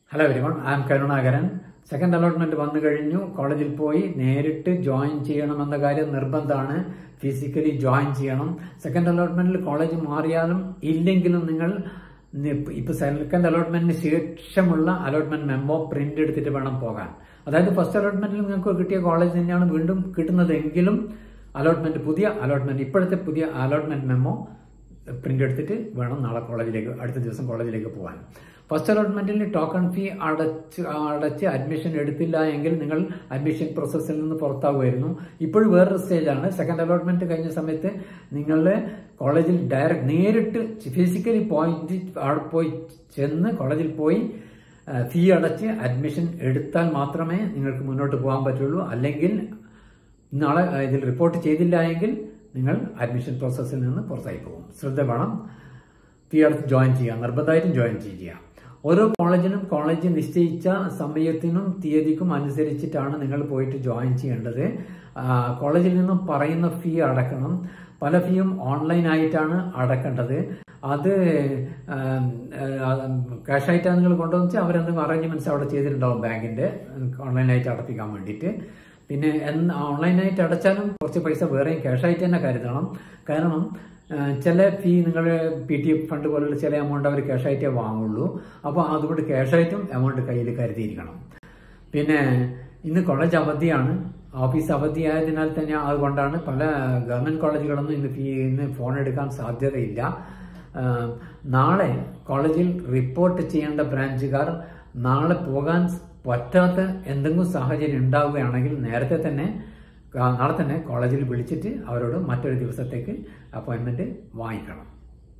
hello everyone I am Karunakaran second allotment വന്നു കഴിഞ്ഞു കോളേജിൽ പോയി നേരിട്ട് ജോയിൻ ചെയ്യണമെന്ന കാര്യം നിർബന്ധമാണ് ഫിസിക്കലി ജോയിൻ ചെയ്യണം സെക്കൻഡ് അലോട്ട്മെന്റിൽ കോളേജ് മാറിയാലും ഇല്ലെങ്കിലും നിങ്ങൾ ഇപ്പൊ സെക്കൻഡ് അലോട്ട്മെന്റിന് ശേഷമുള്ള അലോട്ട്മെന്റ് മെമ്മോ പ്രിന്റ് എടുത്തിട്ട് വേണം പോകാൻ അതായത് ഫസ്റ്റ് അലോട്ട്മെന്റിൽ നിങ്ങൾക്ക് കിട്ടിയ കോളേജ് തന്നെയാണ് വീണ്ടും കിട്ടുന്നതെങ്കിലും അലോട്ട്മെന്റ് പുതിയ അലോട്ട്മെന്റ് ഇപ്പോഴത്തെ പുതിയ അലോട്ട്മെന്റ് മെമ്മോ പ്രിന്റ് എടുത്തിട്ട് വേണം നാളെ കോളേജിലേക്ക് അടുത്ത ദിവസം കോളേജിലേക്ക് പോകാൻ ഫസ്റ്റ് അലോട്ട്മെന്റിൽ ടോക്കൺ ഫീ അടച്ച് അടച്ച് അഡ്മിഷൻ എടുത്തില്ല എങ്കിൽ നിങ്ങൾ അഡ്മിഷൻ പ്രോസസ്സിൽ നിന്ന് പുറത്താകുമായിരുന്നു ഇപ്പോഴും വേറൊരു സ്റ്റേജാണ് സെക്കൻഡ് അലോട്ട്മെന്റ് കഴിഞ്ഞ സമയത്ത് നിങ്ങൾ കോളേജിൽ ഡയറക്റ്റ് നേരിട്ട് ഫിസിക്കലി പോയിന്റ് അവിടെ പോയി ചെന്ന് കോളേജിൽ പോയി ഫീ അടച്ച് അഡ്മിഷൻ എടുത്താൽ മാത്രമേ നിങ്ങൾക്ക് മുന്നോട്ട് പോകാൻ പറ്റുള്ളൂ അല്ലെങ്കിൽ നാളെ ഇതിൽ റിപ്പോർട്ട് ചെയ്തില്ല എങ്കിൽ നിങ്ങൾ അഡ്മിഷൻ പ്രോസസ്സിൽ നിന്ന് പുറത്തായി പോകും ശ്രദ്ധ വേണം ഫീ അടച്ച് ജോയിൻ ചെയ്യുക നിർബന്ധമായിട്ടും ജോയിൻ ചെയ്യുക ഓരോ കോളേജിനും കോളേജ് നിശ്ചയിച്ച സമയത്തിനും തീയതിക്കും അനുസരിച്ചിട്ടാണ് നിങ്ങൾ പോയിട്ട് ജോയിൻ ചെയ്യേണ്ടത് കോളേജിൽ നിന്നും പറയുന്ന ഫീ അടക്കണം പല ഫീയും ഓൺലൈനായിട്ടാണ് അടക്കേണ്ടത് അത് ക്യാഷായിട്ടാണ് നിങ്ങൾ കൊണ്ടുവന്ന് വെച്ചാൽ അവരെന്തെങ്കിലും അറേഞ്ച്മെന്റ്സ് അവിടെ ചെയ്തിട്ടുണ്ടാവും ബാങ്കിന്റെ ഓൺലൈനായിട്ട് അടപ്പിക്കാൻ വേണ്ടിയിട്ട് പിന്നെ ഓൺലൈനായിട്ട് അടച്ചാലും കുറച്ച് പൈസ വേറെയും ക്യാഷായിട്ട് തന്നെ കരുതണം കാരണം ചില ഫീ നിങ്ങൾ പി ടി എഫ് ഫണ്ട് പോലുള്ള ചില എമൗണ്ട് അവർ ക്യാഷായിട്ടേ വാങ്ങുള്ളൂ അപ്പോൾ അതുകൊണ്ട് ക്യാഷായിട്ടും എമൗണ്ട് കയ്യിൽ കരുതിയിരിക്കണം പിന്നെ ഇന്ന് കോളേജ് അവധിയാണ് ഓഫീസ് അവധിയായതിനാൽ തന്നെ അതുകൊണ്ടാണ് പല ഗവൺമെന്റ് കോളേജുകളൊന്നും ഇന്ന് ഫീ ഇന്ന് ഫോൺ എടുക്കാൻ സാധ്യതയില്ല നാളെ കോളേജിൽ റിപ്പോർട്ട് ചെയ്യേണ്ട ബ്രാഞ്ചുകാർ നാളെ പോകാൻ പറ്റാത്ത എന്തെങ്കിലും സാഹചര്യം ഉണ്ടാവുകയാണെങ്കിൽ നേരത്തെ തന്നെ നാളെ തന്നെ കോളേജിൽ വിളിച്ചിട്ട് അവരോട് മറ്റൊരു ദിവസത്തേക്ക് അപ്പോയിൻമെന്റ് വാങ്ങിക്കണം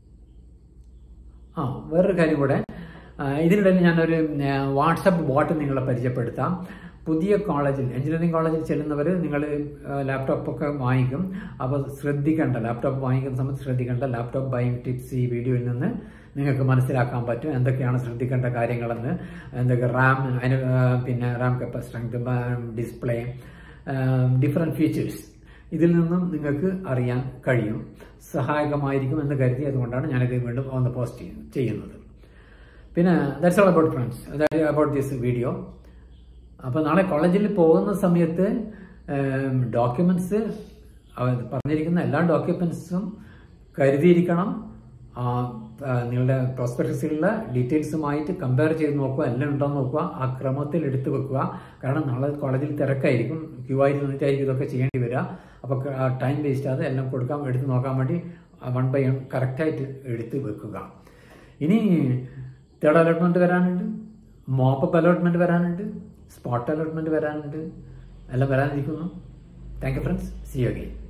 ആ വേറൊരു കാര്യം കൂടെ ഇതിനിടയിൽ ഞാനൊരു വാട്സപ്പ് ബോട്ട് നിങ്ങളെ പരിചയപ്പെടുത്താം പുതിയ കോളേജിൽ എഞ്ചിനീയറിംഗ് കോളേജിൽ ചെല്ലുന്നവർ നിങ്ങൾ ലാപ്ടോപ്പൊക്കെ വാങ്ങിക്കും അപ്പോൾ ശ്രദ്ധിക്കേണ്ട ലാപ്ടോപ്പ് വാങ്ങിക്കുന്ന സമയത്ത് ശ്രദ്ധിക്കേണ്ട ലാപ്ടോപ്പ് ബൈങ് ടിപ്സ് ഈ വീഡിയോയിൽ നിന്ന് നിങ്ങൾക്ക് മനസ്സിലാക്കാൻ പറ്റും എന്തൊക്കെയാണ് ശ്രദ്ധിക്കേണ്ട കാര്യങ്ങളെന്ന് എന്തൊക്കെ റാം അതിന് പിന്നെ RAM capacity display different features ഇതിൽ നിന്നും നിങ്ങൾക്ക് അറിയാൻ കഴിയും സഹായകമായിരിക്കും എന്ന് കരുതി അതുകൊണ്ടാണ് ഞാനിത് വീണ്ടും ഒന്ന് പോസ്റ്റ് ചെയ്യുന്നത് പിന്നെ that's all about friends that about this video അപ്പോൾ നാളെ കോളേജിൽ പോകുന്ന സമയത്ത് ഡോക്യുമെന്റ്സ് പറഞ്ഞിരിക്കുന്ന എല്ലാ ഡോക്യുമെന്റ്സും കരുതിയിരിക്കണം നിങ്ങളുടെ പ്രോസ്പെക്ടസിലുള്ള ഡീറ്റെയിൽസുമായിട്ട് കമ്പയർ ചെയ്ത് നോക്കുക എല്ലാം ഉണ്ടോ എന്ന് നോക്കുക ആ ക്രമത്തിൽ എടുത്തു വെക്കുക കാരണം നാളെ കോളേജിൽ തിരക്കായിരിക്കും ക്യൂ ആയിട്ട് നിന്നിട്ടായിരിക്കും ഇതൊക്കെ ചെയ്യേണ്ടി വരിക അപ്പോൾ ടൈം വേസ്റ്റ് ആകാതെ എല്ലാം കൊടുക്കാൻ എടുത്ത് നോക്കാൻ വേണ്ടി വൺ ബൈ വൺ കറക്റ്റായിട്ട് എടുത്ത് വെക്കുക ഇനി തേർഡ് അലോട്ട്മെന്റ് വരാനുണ്ട് മോപ്പപ്പ് അലോട്ട്മെന്റ് വരാനുണ്ട് സ്പോട്ട് അലോട്ട്മെന്റ് വരാനുണ്ട് എല്ലാം വരാനിരിക്കുന്നു thank you friends see you again